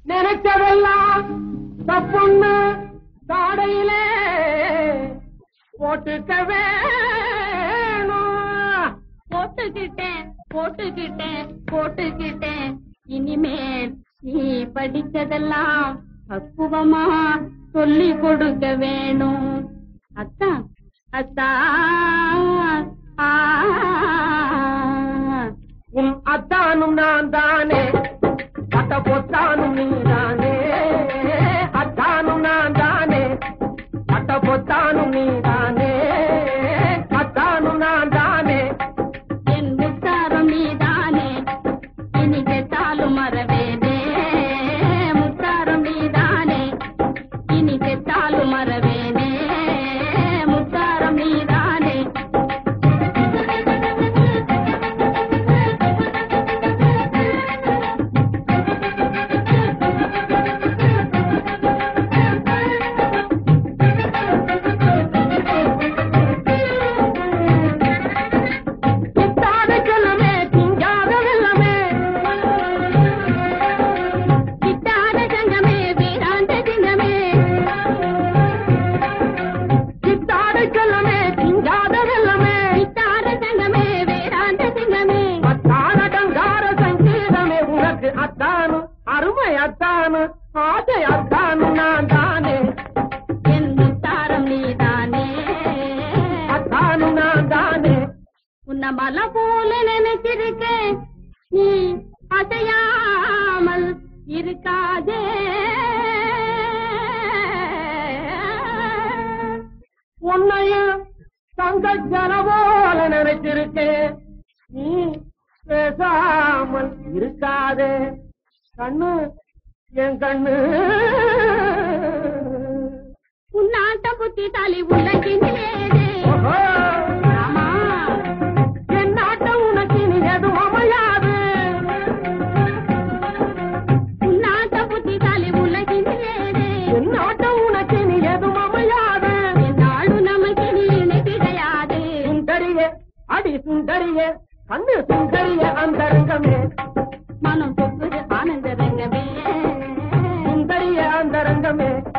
நினைச்சதெல்லாம் தப்புன்னு தாடையிலே போட்டுக்க வேணும் போட்டுக்கிட்டேன் போட்டுக்கிட்டேன் போட்டுக்கிட்டேன் இனிமேல் நீ படிச்சதெல்லாம் பக்குவமா சொல்லி கொடுக்க வேணும் அத்தான் அத்தான் ஆ உன் அத்தானும் நான் தானே பட்ட பொத்தானும் நீ தானே அத்தானும் நான் தானே பட்ட பொத்தானும் நீ தானே அத்தானும் நான் தானே என் முத்தாரம் நீதானே இனி கெட்டாலும் மறவேனே முத்தாரம் நீதானே இனி கெட்டாலும் மறவேனே முத்தாரம் நீதானே சித்தாத செல்லமே திங்காத வெள்ளமே சித்தாத சங்கமே வீராந்த சிங்கமே சித்தாத செல்லமே திங்காத வெள்ளமே சித்தாத சங்கமே வீராந்த சிங்கமே அத்தான டங்கார சங்கீதமே உனக்கு அத்தானு அருமை அத்தானு ஆசை அத்தானு நான் தானே என் முத்தாரம் நீதானே அத்தானு நான் தானே உன்ன மலை போல நினைச்சிருக்கேன் நீ அசையாமல் இருக்காதே உன்னையும் தங்க போல நினைச்சிருக்கேன் நீ பேசாமல் இருக்காதே கண்ணு என் கண்ணு உன்னாட்ட புத்தி தலி உலகினிலேதே ஓஹோ, ஆமா என் நாட்டம் உனக்கு இனி எதுவும் அமையாது உன்னாட்ட புத்தி தலி உலகினிலேதே என் நாட்டம் உனக்கு இனி எதுவும் அமையாது நாடு நமக்கு நீ கிடையாது சுந்தரியே அடி சுந்தரியே கண்ணு சுந்தரிய அந்தரங்கமே மனம் சொக்குது ஆனந்த ரங்கமே சுந்தரிய அந்தரங்கமே